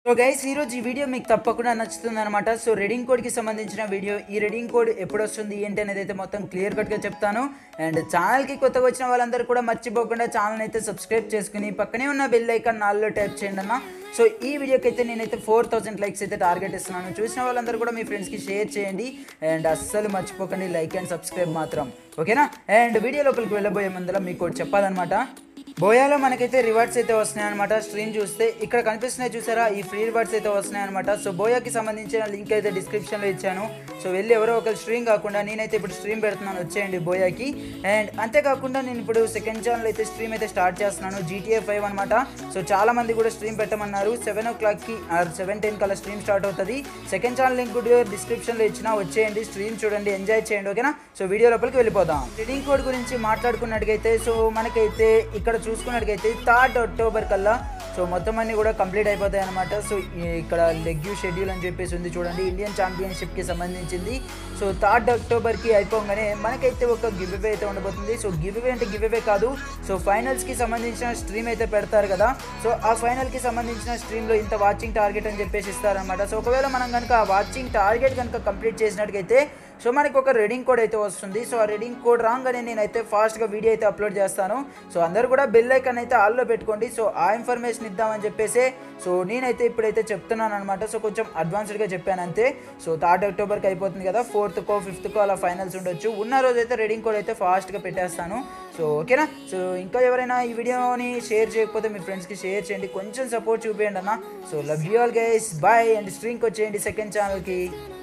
so guys ఈరోజు ఈ video మీకు తప్పకుండా నచ్చుతుంది అనమాట సో రెడింగ్ కోడ్కి సంబంధించిన వీడియో ఈ రెడింగ్ కోడ్ ఎప్పుడు వస్తుంది ఏంటి అనేది అయితే మొత్తం క్లియర్ కట్గా చెప్తాను అండ్ ఛానల్కి కొత్తగా వచ్చిన వాళ్ళందరూ కూడా మర్చిపోకుండా ఛానల్ అయితే సబ్స్క్రైబ్ చేసుకుని పక్కనే ఉన్న బెల్ ఐకాన్ నాలుగులో ట్యాప్ చేయండి అన్న సో ఈ వీడియోకి అయితే నేనైతే ఫోర్ థౌసండ్ లైక్స్ అయితే టార్గెట్ ఇస్తున్నాను చూసిన వాళ్ళందరూ కూడా మీ ఫ్రెండ్స్కి షేర్ చేయండి అండ్ అస్సలు మర్చిపోకండి లైక్ అండ్ సబ్స్క్రైబ్ మాత్రం ఓకేనా అండ్ వీడియో లోపలికి వెళ్ళబోయే ముందర మీకు ఒకటి చెప్పాలన్నమాట బోయాలో మనకైతే రివార్డ్స్ అయితే వస్తున్నాయి అనమాట స్క్రీన్ చూస్తే ఇక్కడ కనిపిస్తున్నాయి చూసారా ఈ ఫ్రీ రివార్డ్స్ అయితే వస్తున్నాయి అనమాట సో బోయాకి సంబంధించిన లింక్ అయితే డిస్క్రిప్షన్లో ఇచ్చాను సో వెళ్ళి ఎవరో ఒకరు స్ట్రీమ్ కాకుండా నేనైతే ఇప్పుడు స్ట్రీమ్ పెడుతున్నాను వచ్చేయండి బోయాకి అండ్ అంతేకాకుండా నేను ఇప్పుడు సెకండ్ ఛానల్ అయితే స్ట్రీమ్ అయితే స్టార్ట్ చేస్తున్నాను జీటీఏ ఫైవ్ అనమాట సో చాలా మంది కూడా స్ట్రీమ్ పెట్టమన్నారు సెవెన్ ఓ క్లాక్కి సెవెన్ టెన్ కల్లా స్ట్రీమ్ స్టార్ట్ అవుతుంది సెకండ్ ఛానల్ లింక్ కూడా డిస్క్రిప్షన్లో ఇచ్చిన వచ్చేయండి స్ట్రీమ్ చూడండి ఎంజాయ్ చేయండి ఓకేనా సో వీడియో లోపలికి వెళ్ళిపోదాం ట్రేడింగ్ కోడ్ గురించి మాట్లాడుకున్నట్టుగైతే సో మనకైతే ఇక్కడ చూసుకున్నట్టుగైతే థర్డ్ అక్టోబర్ కల్లా సో మొత్తం అన్ని కూడా కంప్లీట్ అయిపోతాయి అనమాట సో ఈ- ఇక్కడ లెగ్యూ షెడ్యూల్ అని చెప్పేసి ఉంది చూడండి ఇండియన్ ఛాంపియన్షిప్కి సంబంధించింది సో థర్డ్ అక్టోబర్కి అయిపోగానే మనకైతే ఒక గివ్ అవే అయితే ఉండబోతుంది సో గివ్ అవే అంటే గివ్ అవే కాదు సో ఫైనల్స్కి సంబంధించిన స్ట్రీమ్ అయితే పెడతారు కదా సో ఆ ఫైనల్కి సంబంధించిన స్ట్రీమ్లో ఇంత వాచింగ్ టార్గెట్ అని చెప్పేసి ఇస్తారనమాట సో ఒకవేళ మనం కనుక ఆ వాచింగ్ టార్గెట్ కనుక కంప్లీట్ చేసినట్టుగైతే సో మనకి ఒక రెడింగ్ కోడ్ అయితే వస్తుంది సో ఆ రెడింగ్ కోడ్ రాగానే నేనైతే ఫాస్ట్గా వీడియో అయితే అప్లోడ్ చేస్తాను సో అందరూ కూడా బెల్ ఐకాన్ అయితే ఆల్లో పెట్టుకోండి సో ఆ ఇన్ఫర్మేషన్ ఇద్దామని చెప్పేసి సో నేనైతే ఇప్పుడైతే చెప్తున్నాను అనమాట సో కొంచెం అడ్వాన్స్డ్గా చెప్పాను అంతే సో థర్డ్ అక్టోబర్కి అయిపోతుంది కదా ఫోర్త్కో ఫిఫ్త్కో అలా ఫైనల్స్ ఉండొచ్చు ఉన్న రోజు అయితే రెడింగ్ కోడ్ అయితే ఫాస్ట్గా పెట్టేస్తాను సో ఓకేనా సో ఇంకా ఎవరైనా ఈ వీడియోని షేర్ చేయకపోతే మీ ఫ్రెండ్స్కి షేర్ చేయండి కొంచెం సపోర్ట్ చూపించండి అన్న so love you all guys bye and స్ట్రీమ్కి వచ్చేయండి సెకండ్ ఛానల్కి